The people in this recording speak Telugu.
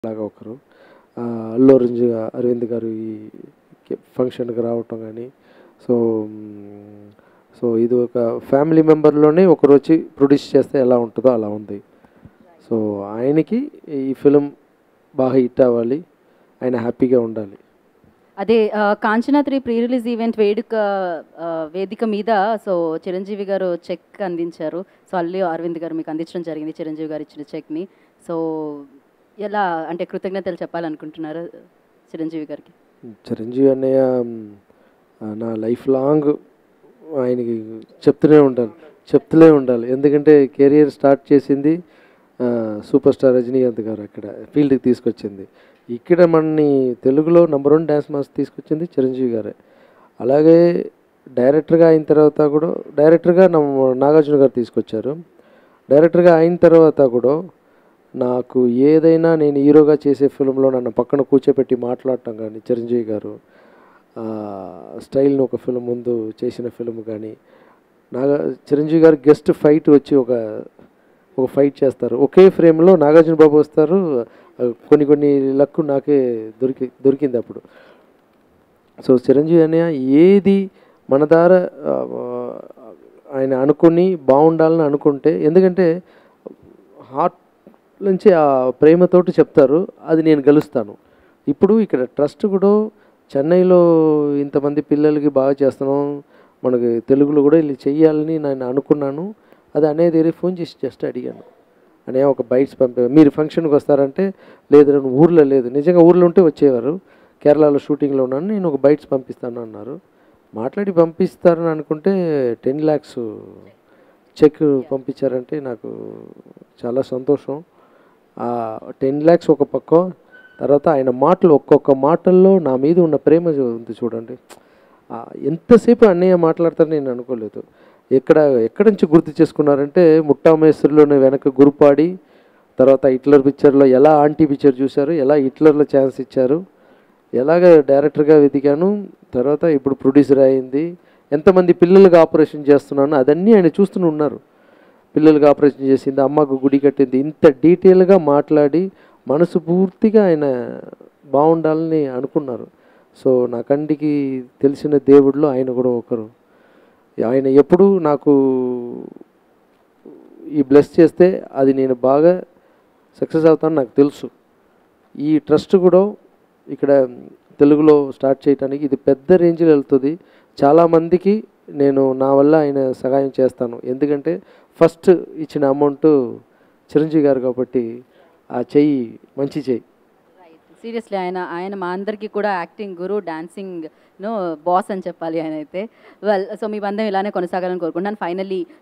లాగా ఒకరు ఆ, అల్లు అరవింద్ గా- అరవింద్ గారు ఈ ఫంక్షన్కి రావటం కానీ సో మ్, సో ఇది ఒక ఫ్యామిలీ మెంబర్లోనే ఒకరు వచ్చి ప్రొడ్యూస్ చేస్తే ఎలా ఉంటుందో అలా ఉంది సో ఆయనకి ఈ ఫిలిం బాగా హిట్ అవ్వాలి ఆయన హ్యాపీగా ఉండాలి అదే ఆ, Kanchana three pre release event వేడుక ఆ, వేదిక మీద సో చిరంజీవి గారు చెక్ అందించారు సో అల్లు అరవింద్ గారు మీకు అందించడం జరిగింది చిరంజీవి గారు ఇచ్చిన చెక్ని సో ఎలా అంటే కృతజ్ఞతలు చెప్పాలనుకుంటున్నారు చిరంజీవి గారికి చిరంజీవి అన్నయ్య మ్, ఆ, నా లైఫ్ లాంగ్ ఆయనకి చెప్తూనే ఉండాలి చెప్తూనే ఉండాలి ఎందుకంటే కెరియర్ స్టార్ట్ చేసింది ఆ, సూపర్ స్టార్ రజనీకాంత్ గారు అక్కడ ఫీల్డ్కి తీసుకొచ్చింది ఇక్కడ మనని తెలుగులో నెంబర్ వన్ డ్యాన్స్ మాస్టర్ తీసుకొచ్చింది చిరంజీవి గారే అలాగే డైరెక్టర్గా అయిన తర్వాత కూడా డైరెక్టర్గా నమ్మ నాగార్జున గారు తీసుకొచ్చారు డైరెక్టర్గా అయిన తర్వాత కూడా నాకు ఏదైనా నేను హీరోగా చేసే ఫిల్మ్లో నన్ను పక్కన కూర్చోపెట్టి మాట్లాడటం కానీ చిరంజీవి గారు ఆ, స్టైల్ని ఒక ఫిల్మ్ ముందు చేసిన ఫిల్మ్ కానీ నాగా చిరంజీవి గారు గెస్ట్ ఫైట్ వచ్చి ఒక ఒక ఫైట్ చేస్తారు ఒకే ఫ్రేమ్లో నాగార్జున బాబు వస్తారు ఆ, కొన్ని కొన్ని లక్కు నాకే దొరికి దొరికింది అప్పుడు సో చిరంజీవి అనే ఏది మన ద్వారా ఆ, ఆయన అనుకుని బాగుండాలని అనుకుంటే ఎందుకంటే హార్ట్ నుంచి ఆ ప్రేమతోటి చెప్తారు అది నేను గెలుస్తాను ఇప్పుడు ఇక్కడ ట్రస్ట్ కూడా చెన్నైలో ఇంతమంది పిల్లలకి బాగా చేస్తున్నాం మనకి తెలుగులో కూడా ఇలా చెయ్యాలని నేను అనుకున్నాను అది అనేది ఏరియా ఫోన్ చేసి జస్ట్ అడిగాను అనే ఒక బైట్స్ పంపే మీరు ఫంక్షన్కి వస్తారంటే లేదు నేను ఊర్లో లేదు నిజంగా ఊర్లో ఉంటే వచ్చేవారు కేరళలో షూటింగ్లో ఉన్నాను నేను ఒక బైట్స్ పంపిస్తాను అన్నారు మాట్లాడి పంపిస్తారని అనుకుంటే టెన్ ల్యాక్స్ చెక్ పంపించారంటే నాకు చాలా సంతోషం ఆ టెన్ ల్యాక్స్ ఒక పక్క తర్వాత ఆయన మాటలు ఒక్కొక్క మాటల్లో నా మీద ఉన్న ప్రేమ చూ- ఉంది చూడండి ఆ, ఎంతసేపు అన్నయ్య మాట్లాడతారని నేను అనుకోలేదు ఎక్కడ ఎక్కడి నుంచి గుర్తు చేసుకున్నారంటే ముట్టామేశ్వరిలోనే వెనక గురుపాడి తర్వాత హిట్లర్ పిక్చర్లో ఎలా ఆంటీ పిక్చర్ చూశారు ఎలా హిట్లర్లో ఛాన్స్ ఇచ్చారు ఎలాగ డైరెక్టర్గా వెతికాను తర్వాత ఇప్పుడు ప్రొడ్యూసర్ అయింది ఎంతమంది పిల్లలకి ఆపరేషన్ చేస్తున్నాను అదన్నీ ఆయన చూస్తూనే ఉన్నారు పిల్లలకి ఆపరేషన్ చేసింది అమ్మకు గుడి కట్టింది ఇంత డీటెయిల్గా మాట్లాడి మనసు పూర్తిగా ఆయన బాగుండాలని అనుకున్నారు సో నా కంటికి తెలిసిన దేవుడిలో ఆయన కూడా ఒకరు ఆయన ఎప్పుడు నాకు ఈ బ్లెస్ చేస్తే అది నేను బాగా సక్సెస్ అవుతాను నాకు తెలుసు ఈ ట్రస్ట్ కూడా ఇక్కడ తెలుగులో స్టార్ట్ చేయడానికి ఇది పెద్ద రేంజ్లో వెళ్తుంది చాలామందికి నేను నా వల్ల ఆయన సహాయం చేస్తాను ఎందుకంటే ఫస్ట్ ఇచ్చిన అమౌంట్ చిరంజీవి గారు కాబట్టి ఆ చెయ్యి మంచి చెయ్యి సీరియస్లీ ఆయన ఆయన మా అందరికీ కూడా యాక్టింగ్ గురు డాన్సింగ్ నో బాస్ అని చెప్పాలి ఆయన అయితే వెల్ సో మీ బంధం ఇలానే కొనసాగాలని కోరుకుంటున్నాను ఫైనల్లీ